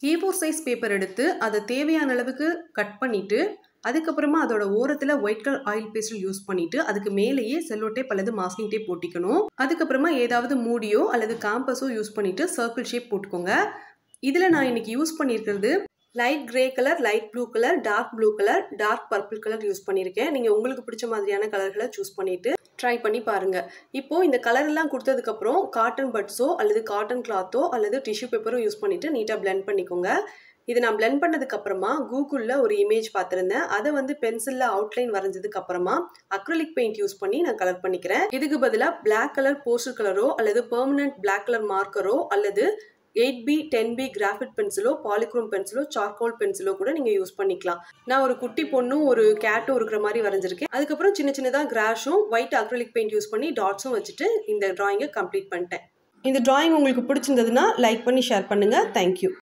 four size paper எடுத்து அதை தேவையான அளவுக்கு கட் பண்ணிவிட்டு அதுக்கப்புறமா அதோட ஓரத்தில் white colour oil pastel use பண்ணிட்டு அதுக்கு மேலேயே செல்லோ டேப் அல்லது மாஸ்கிங் டேப் போட்டிக்கணும் அதுக்கப்புறமா ஏதாவது மூடியோ அல்லது காம்பஸோ யூஸ் பண்ணிட்டு சர்க்கிள் ஷேப் போட்டுக்கோங்க இதில் நான் இன்னைக்கு யூஸ் பண்ணியிருக்கிறது light grey colour light blue colour dark blue colour dark purple colour use பண்ணியிருக்கேன் நீங்கள் உங்களுக்கு பிடிச்ச மாதிரியான கலர்களை சூஸ் பண்ணிட்டு ட்ரை பண்ணி பாருங்க இப்போ இந்த கலர் எல்லாம் கொடுத்ததுக்கப்புறம் காட்டன் பட்ஸோ அல்லது காட்டன் கிளாத்தோ அல்லது டிஷ்யூ பேப்பரோ யூஸ் பண்ணிட்டு நீட்டாக பிளெண்ட் பண்ணிக்கோங்க இது நான் பிளெண்ட் பண்ணதுக்கு அப்புறமா கூகுளில் ஒரு இமேஜ் பார்த்துருந்தேன் அதை வந்து பென்சிலில் அவுட்லைன் வரைஞ்சதுக்கு அப்புறமா அக்ரலிக் பெயிண்ட் யூஸ் பண்ணி நான் கலர் பண்ணிக்கிறேன் இதுக்கு பதிலாக பிளாக் கலர் போஸ்டர் கலரோ அல்லது பெர்மனன்ட் பிளாக் கலர் மார்க்கரோ அல்லது eight B ten B graphite பென்சிலோ பாலிக்ரோம் பென்சிலோ சார்கோல் பென்சிலோ கூட நீங்கள் யூஸ் பண்ணிக்கலாம் நான் ஒரு குட்டி பொண்ணும் ஒரு கேட்டும் இருக்கிற மாதிரி வரைஞ்சிருக்கேன் அதுக்கப்புறம் சின்ன சின்னதாக கிராஷும் ஒயிட் அக்ரலிக் பெயிண்ட் யூஸ் பண்ணி டாட்ஸும் வச்சுட்டு இந்த ட்ராயிங்கை கம்ப்ளீட் பண்ணிட்டேன் இந்த ட்ராயிங் உங்களுக்கு பிடிச்சிருந்ததுன்னா லைக் பண்ணி ஷேர் பண்ணுங்கள் தேங்க்யூ